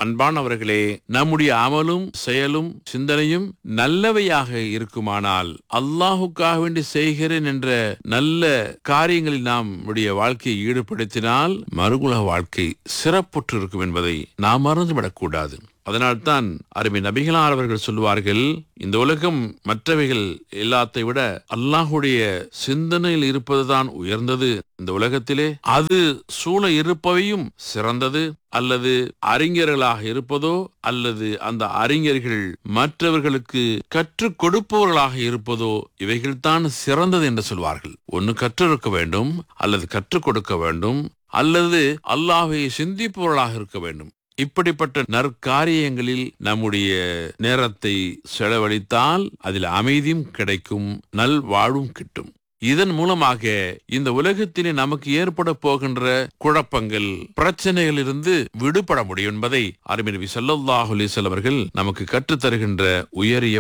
அன்பானவர்களே நம்முடைய அமலும் செயலும் சிந்தனையும் நல்லவையாக இருக்குமானால் அல்லாஹுக்காக வேண்டி செய்கிறேன் என்ற நல்ல காரியங்களில் நாம் நம்முடைய வாழ்க்கையை ஈடுபடுத்தினால் மறுகுலக வாழ்க்கை சிறப்புற்று இருக்கும் என்பதை நாம் மறந்துவிடக்கூடாது அதனால்தான் அருமை நபிகளார் அவர்கள் சொல்லுவார்கள் இந்த உலகம் மற்றவைகள் எல்லாத்தை விட அல்லாஹுடைய சிந்தனையில் இருப்பதுதான் உயர்ந்தது இந்த உலகத்திலே அது சூழ இருப்பவையும் சிறந்தது அல்லது அறிஞர்களாக இருப்பதோ அல்லது அந்த அறிஞர்கள் மற்றவர்களுக்கு கற்றுக் கொடுப்பவர்களாக இருப்பதோ இவைகள்தான் சிறந்தது என்று சொல்வார்கள் ஒன்னு கற்றிருக்க வேண்டும் அல்லது கற்றுக் கொடுக்க வேண்டும் அல்லது அல்லாஹை சிந்திப்பவர்களாக இருக்க வேண்டும் இப்படிப்பட்ட நற்காரியங்களில் நம்முடைய நேரத்தை செலவழித்தால் அதில் அமைதியும் கிடைக்கும் நல்வாழ்வும் கிட்டும் இதன் மூலமாக இந்த உலகத்திலே நமக்கு ஏற்பட போகின்ற குழப்பங்கள் பிரச்சனைகளிலிருந்து விடுபட முடியும் என்பதை அருமை நபி ஸல்லல்லாஹு அலைஹி வஸல்லம் அவர்கள் நமக்கு கற்றுத் தருகின்ற உயரிய